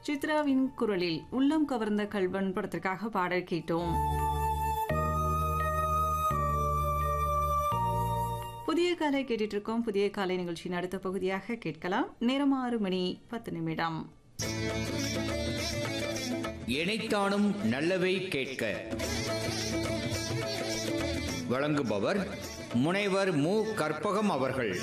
சித்ராவின் குரலில் உள்ளம் கவர்ந்த கல்வன் படத்திற்காக பாடல் கேட்டோம் புதிய காலை கேட்டுட்டு இருக்கோம் புதிய காலை நிகழ்ச்சியின் அடுத்த பகுதியாக கேட்கலாம் நேரம் ஆறு மணி பத்து நிமிடம் இணைத்தானும் நல்லவை கேட்க வழங்குபவர் முனைவர் மு கற்பகம் அவர்கள்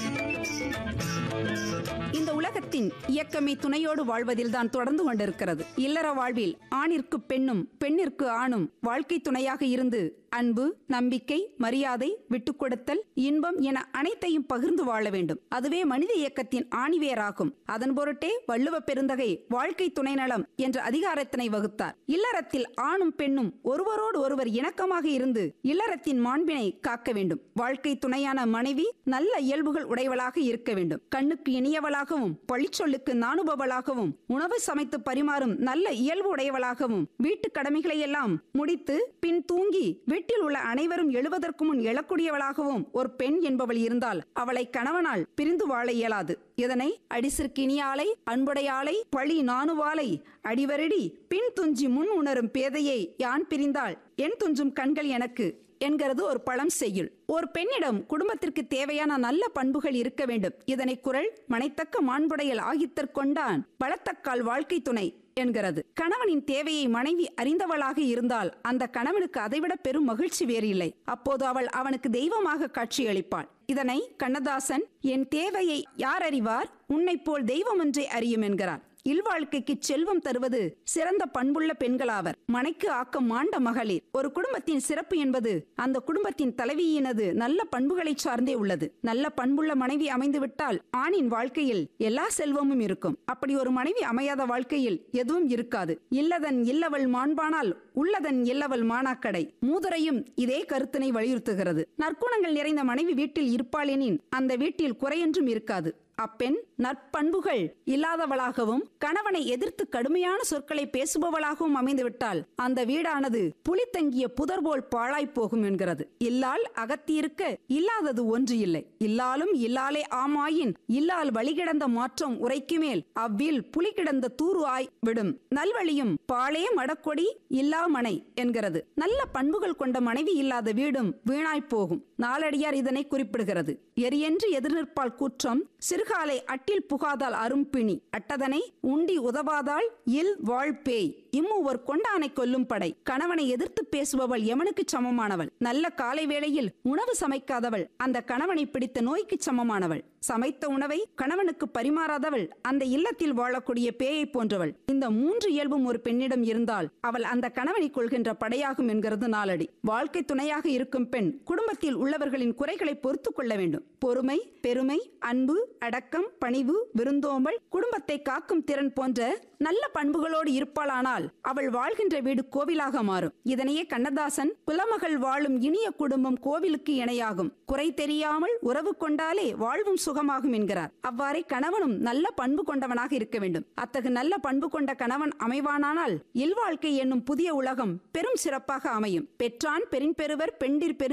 இந்த உலகத்தின் இயக்கமே துணையோடு வாழ்வதில்தான் தொடர்ந்து கொண்டிருக்கிறது இல்லற வாழ்வில் ஆணிற்கு பெண்ணும் பெண்ணிற்கு ஆணும் வாழ்க்கை துணையாக இருந்து அன்பு நம்பிக்கை மரியாதை விட்டுக் கொடுத்தல் இன்பம் என அனைத்தையும் பகிர்ந்து வாழ வேண்டும் அதுவே மனித இயக்கத்தின் ஆணிவேராகும் அதன் பொருட்டே வள்ளுவ பெருந்தகை வாழ்க்கை துணை நலம் என்ற அதிகாரத்தினை வகுத்தார் இல்லறத்தில் ஆணும் பெண்ணும் ஒருவரோடு ஒருவர் இணக்கமாக இருந்து இல்லறத்தின் மாண்பினை காக்க வேண்டும் வாழ்க்கை துணையான மனைவி நல்ல இயல்புகள் உடையவளாக இருக்க வேண்டும் கண்ணுக்கு இனியவளாகவும் பழிச்சொல்லுக்கு நாணுபவளாகவும் உணவு சமைத்து பரிமாறும் நல்ல இயல்பு உடையவளாகவும் வீட்டு கடமைகளை எல்லாம் முடித்து பின் தூங்கி வீட்டில் உள்ள அனைவரும் எழுவதற்கு முன் எழக்கூடியவளாகவும் ஒரு பெண் என்பவள் இருந்தால் அவளை கணவனால் பிரிந்து வாழ இயலாது இதனை அடிசிற்கினியாலை அன்புடையாளை பழி நாணுவாலை அடிவரடி பின் துஞ்சி முன் உணரும் பேதையை யான் பிரிந்தால் என் துஞ்சும் கண்கள் எனக்கு என்கிறது ஒரு பழம் செய்யுள் ஒரு பெண்ணிடம் குடும்பத்திற்கு தேவையான நல்ல பண்புகள் இருக்க வேண்டும் இதனை குரல் மனைத்தக்க மாண்புடையல் ஆகித்தற் கொண்டான் பலத்தக்கால் வாழ்க்கை துணை என்கிறது கணவனின் தேவையை மனைவி அறிந்தவளாக இருந்தால் அந்த கணவனுக்கு அதைவிட பெரும் மகிழ்ச்சி வேறு இல்லை அப்போது அவள் அவனுக்கு தெய்வமாக காட்சியளிப்பாள் இதனை கண்ணதாசன் என் தேவையை யார் அறிவார் உன்னைப் போல் தெய்வம் ஒன்றே அறியும் என்கிறார் இல்வாழ்க்கைக்கு செல்வம் தருவது சிறந்த பண்புள்ள பெண்களாவர் மனைக்கு ஆக்கம் மாண்ட மகளிர் ஒரு குடும்பத்தின் சிறப்பு என்பது அந்த குடும்பத்தின் தலைவியினது நல்ல பண்புகளை சார்ந்தே உள்ளது நல்ல பண்புள்ள மனைவி அமைந்துவிட்டால் ஆணின் வாழ்க்கையில் எல்லா செல்வமும் இருக்கும் அப்படி ஒரு மனைவி அமையாத வாழ்க்கையில் எதுவும் இருக்காது இல்லதன் இல்லவள் மாண்பானால் உள்ளதன் இல்லவள் மானாக்கடை மூதுரையும் இதே கருத்தினை வலியுறுத்துகிறது நற்குணங்கள் நிறைந்த மனைவி வீட்டில் இருப்பாளெனின் அந்த வீட்டில் குறையொன்றும் இருக்காது அப்பெண் நற்பண்புகள் இல்லாதவளாகவும் கணவனை எதிர்த்து கடுமையான சொற்களை பேசுபவளாகவும் அமைந்துவிட்டால் அந்த வீடானது புலி தங்கிய புதர் போல் பாழாய் போகும் என்கிறது இல்லால் அகத்தியிருக்க இல்லாதது ஒன்று இல்லை இல்லாலும் இல்லாலே ஆமாயின் இல்லால் வழிகிடந்த மாற்றம் உரைக்குமேல் அவ்வில் புலி கிடந்த தூரு ஆய் விடும் நல்வழியும் பாழே மடக்கொடி இல்லா மனை என்கிறது நல்ல பண்புகள் கொண்ட மனைவி இல்லாத வீடும் வீணாய் போகும் நாளடியார் இதனை குறிப்பிடுகிறது எரியென்று எதிர்நிற்பால் கூற்றம் சிறுகாலை அட்டில் புகாதால் அரும்பிணி அட்டதனை உண்டி உதவாதால் இல் வாழ்பேய் இம்முவர் கொண்டானை கொல்லும் படை கணவனை எதிர்த்து பேசுபவள் எமனுக்கு சமமானவள் நல்ல காலை வேளையில் உணவு சமைக்காதவள் அந்த கணவனை பிடித்த நோய்க்கு சமமானவள் சமைத்த உணவை கணவனுக்கு பரிமாறாதவள் அந்த இல்லத்தில் வாழக்கூடிய பேயை போன்றவள் இந்த மூன்று இயல்பும் ஒரு பெண்ணிடம் இருந்தால் அவள் அந்த கணவனை கொள்கின்ற படையாகும் என்கிறது நாளடி வாழ்க்கை துணையாக இருக்கும் பெண் குடும்பத்தில் உள்ளவர்களின் குறைகளை பொறுத்து கொள்ள வேண்டும் பொறுமை பெருமை அன்பு அடக்கம் பணிவு விருந்தோம்பல் குடும்பத்தை காக்கும் திறன் போன்ற நல்ல பண்புகளோடு இருப்பாளானால் அவள் வாழ்கின்ற வீடு கோவிலாக மாறும் இதனையே கண்ணதாசன் குலமகள் வாழும் இனிய குடும்பம் கோவிலுக்கு இணையாகும் குறை தெரியாமல் உறவு கொண்டாலே வாழ்வும் சுகமாகும் என்கிறார் அவ்வாறே கணவனும் நல்ல பண்பு கொண்டவனாக இருக்க வேண்டும் அத்தகு நல்ல பண்பு கொண்ட கணவன் அமைவானானால் இல்வாழ்க்கை என்னும் புதிய உலகம் பெரும் சிறப்பாக அமையும் பெற்றான் பெரும்பெருவர் பெண்டிர் பெரு